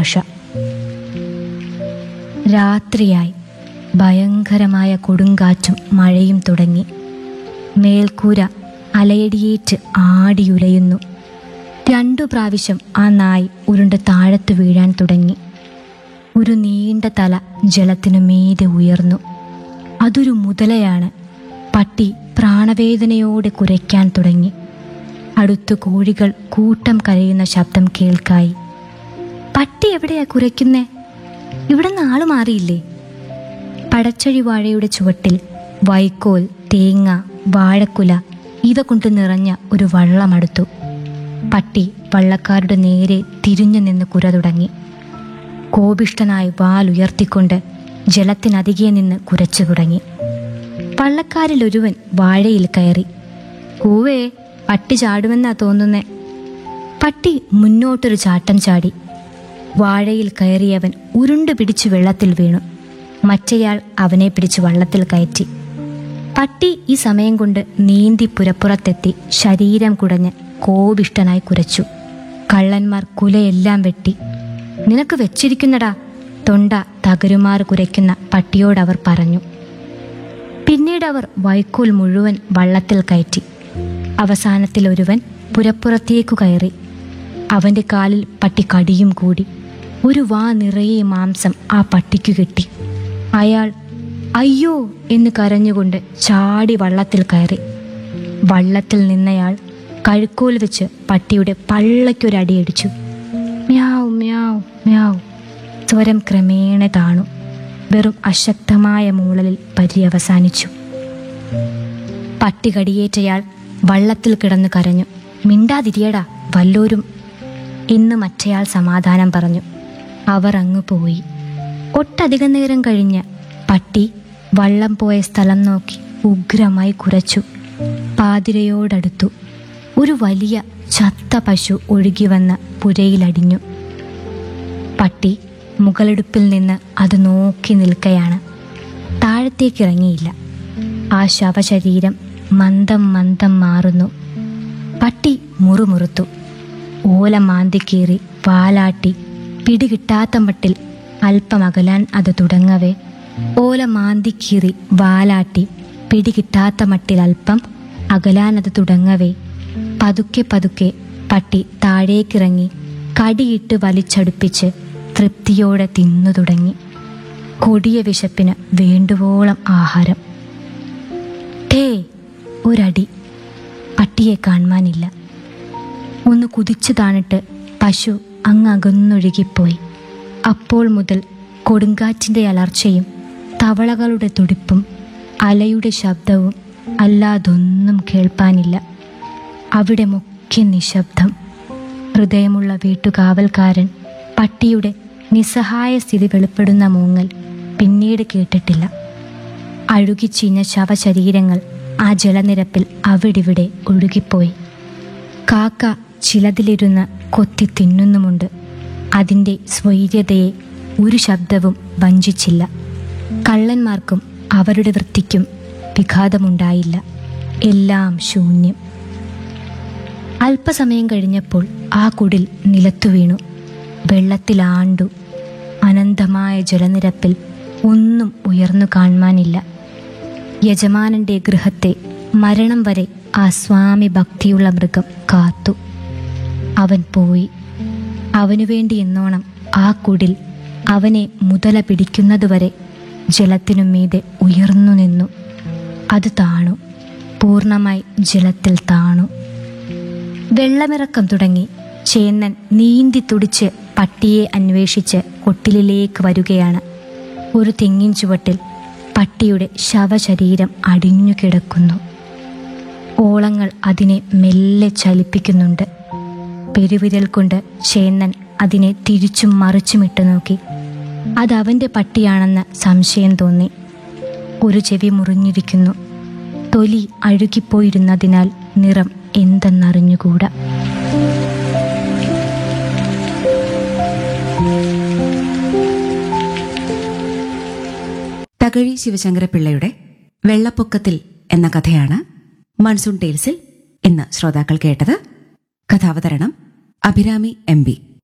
ഭാഷ രാത്രിയായി ഭയങ്കരമായ കൊടുങ്കാറ്റും മഴയും തുടങ്ങി മേൽക്കൂര അലയടിയേറ്റ് ആടിയുലയുന്നു രണ്ടു പ്രാവശ്യം ആ നായ് ഉരുണ്ട് താഴത്ത് വീഴാൻ തുടങ്ങി ഒരു നീണ്ട തല ജലത്തിനു മീതെ ഉയർന്നു അതൊരു മുതലയാണ് പട്ടി പ്രാണവേദനയോടെ കുരയ്ക്കാൻ തുടങ്ങി അടുത്തു കോഴികൾ കൂട്ടം കരയുന്ന ശബ്ദം കേൾക്കായി പട്ടി എവിടെയാ കുരയ്ക്കുന്നേ ഇവിടെ നിന്ന് ആള് മാറിയില്ലേ പടച്ചഴി വാഴയുടെ ചുവട്ടിൽ വൈക്കോൽ തേങ്ങ വാഴക്കുല ഇവ കൊണ്ട് നിറഞ്ഞ ഒരു വള്ളമടുത്തു പട്ടി വള്ളക്കാരുടെ നേരെ തിരിഞ്ഞു നിന്ന് കുര തുടങ്ങി കോപിഷ്ടനായി വാലുയർത്തിക്കൊണ്ട് ജലത്തിനരികെ നിന്ന് കുരച്ചു തുടങ്ങി വള്ളക്കാരിൽ ഒരുവൻ വാഴയിൽ കയറി കൂവേ പട്ടി ചാടുമെന്നാ തോന്നുന്നേ പട്ടി മുന്നോട്ടൊരു ചാട്ടം ചാടി വാഴയിൽ കയറിയവൻ ഉരുണ്ടു പിടിച്ചു വെള്ളത്തിൽ വീണു മറ്റേയാൾ അവനെ പിടിച്ച് വള്ളത്തിൽ കയറ്റി പട്ടി ഈ സമയം കൊണ്ട് നീന്തി പുരപ്പുറത്തെത്തി ശരീരം കുടഞ്ഞ് കോപിഷ്ടനായി കുരച്ചു കള്ളന്മാർ കുലയെല്ലാം വെട്ടി നിനക്ക് വെച്ചിരിക്കുന്നടാ തൊണ്ട തകരുമാറ് കുരയ്ക്കുന്ന പട്ടിയോടവർ പറഞ്ഞു പിന്നീട് അവർ വൈക്കോൽ മുഴുവൻ വള്ളത്തിൽ കയറ്റി അവസാനത്തിൽ ഒരുവൻ പുരപ്പുറത്തേക്കു കയറി അവന്റെ കാലിൽ പട്ടി കടിയും കൂടി ഒരു വാ നിറയെ മാംസം ആ പട്ടിക്കു കിട്ടി അയാൾ അയ്യോ എന്ന് കരഞ്ഞുകൊണ്ട് ചാടി വള്ളത്തിൽ കയറി വള്ളത്തിൽ നിന്നയാൾ കഴുക്കോൽ വെച്ച് പട്ടിയുടെ പള്ളയ്ക്കൊരടിയടിച്ചു മ്യാവ് മ്യാവ് മ്യാവ് സ്വരം ക്രമേണ താണു വെറും അശക്തമായ മൂളലിൽ പര്യവസാനിച്ചു പട്ടി കടിയേറ്റയാൾ വള്ളത്തിൽ കിടന്നു കരഞ്ഞു മിണ്ടാതിരിയടാ വല്ലോരും എന്ന് മറ്റയാൾ സമാധാനം പറഞ്ഞു അവർ അങ്ങു പോയി ഒട്ടധികം നേരം കഴിഞ്ഞ് പട്ടി വള്ളം പോയ സ്ഥലം നോക്കി ഉഗ്രമായി കുരച്ചു പാതിരയോടടുത്തു ഒരു വലിയ ചത്ത പശു ഒഴുകി വന്ന് പുരയിലടിഞ്ഞു പട്ടി മുകളെടുപ്പിൽ നിന്ന് അത് നോക്കി നിൽക്കയാണ് താഴത്തേക്ക് ഇറങ്ങിയില്ല ആ ശവശരീരം മന്ദം മന്ദം മാറുന്നു പട്ടി മുറുമുറുത്തു ഓല മാന്തിക്കീറി വാലാട്ടി പിടികിട്ടാത്ത മട്ടിൽ അല്പം അകലാൻ അത് തുടങ്ങവേ ഓല മാന്തിക്കീറി വാലാട്ടി പിടികിട്ടാത്ത മട്ടിൽ അല്പം അകലാൻ അത് തുടങ്ങവേ പതുക്കെ പതുക്കെ പട്ടി താഴേക്കിറങ്ങി കടിയിട്ട് വലിച്ചടുപ്പിച്ച് തൃപ്തിയോടെ തിന്നു തുടങ്ങി കൊടിയ വിശപ്പിന് വേണ്ടുവോളം ആഹാരം ടേ ഒരടി പട്ടിയെ കാണുവാനില്ല ഒന്ന് കുതിച്ചു താണിട്ട് പശു അങ്ങ് അകന്നൊഴുകിപ്പോയി അപ്പോൾ മുതൽ കൊടുങ്കാറ്റിൻ്റെ അലർച്ചയും തവളകളുടെ തുടിപ്പും അലയുടെ ശബ്ദവും അല്ലാതൊന്നും കേൾപ്പാനില്ല അവിടെ മുഖ്യ നിശബ്ദം ഹൃദയമുള്ള വീട്ടുകാവൽക്കാരൻ പട്ടിയുടെ നിസ്സഹായ സ്ഥിതി വെളിപ്പെടുന്ന മൂങ്ങൽ പിന്നീട് കേട്ടിട്ടില്ല അഴുകിച്ചീഞ്ഞ ശവശരീരങ്ങൾ ആ ജലനിരപ്പിൽ അവിടിവിടെ ഒഴുകിപ്പോയി കാക്ക ചിലതിലിരുന്ന് കൊത്തി തിന്നുന്നുമുണ്ട് അതിൻ്റെ സ്വൈര്യതയെ ഒരു ശബ്ദവും വഞ്ചിച്ചില്ല കള്ളന്മാർക്കും അവരുടെ വൃത്തിക്കും വിഘാതമുണ്ടായില്ല എല്ലാം ശൂന്യം അല്പസമയം കഴിഞ്ഞപ്പോൾ ആ കുടിൽ നിലത്തു വീണു വെള്ളത്തിലാണ്ടു അനന്തമായ ജലനിരപ്പിൽ ഒന്നും ഉയർന്നു കാണുവാനില്ല യജമാനന്റെ ഗൃഹത്തെ മരണം വരെ ആ സ്വാമി ഭക്തിയുള്ള മൃഗം കാത്തു അവൻ പോയി അവനു വേണ്ടി എന്നോണം ആ കുടിൽ അവനെ മുതല പിടിക്കുന്നതുവരെ ജലത്തിനു മീതെ ഉയർന്നു നിന്നു അത് താണു പൂർണ്ണമായി ജലത്തിൽ താണു വെള്ളമിറക്കം തുടങ്ങി ചേന്നൻ നീന്തി തുടിച്ച് പട്ടിയെ അന്വേഷിച്ച് കൊട്ടിലിലേക്ക് വരികയാണ് ഒരു തെങ്ങിൻ ചുവട്ടിൽ പട്ടിയുടെ ശവശരീരം അടിഞ്ഞു കിടക്കുന്നു ഓളങ്ങൾ അതിനെ മെല്ലെ ചലിപ്പിക്കുന്നുണ്ട് പെരുവിരൽ കൊണ്ട് ചേന്നൻ അതിനെ തിരിച്ചും മറിച്ചും ഇട്ടു നോക്കി അതവൻ്റെ പട്ടിയാണെന്ന് സംശയം തോന്നി ഒരു ചെവി മുറിഞ്ഞിരിക്കുന്നു തൊലി അഴുകിപ്പോയിരുന്നതിനാൽ നിറം എന്തെന്നറിഞ്ഞുകൂടാ തകഴി ശിവശങ്കരപിള്ളയുടെ വെള്ളപ്പൊക്കത്തിൽ എന്ന കഥയാണ് മൺസൂൺ ടെയിൽസിൽ ഇന്ന് ശ്രോതാക്കൾ കേട്ടത് കഥാവതരണം അഭിരാമി എം പി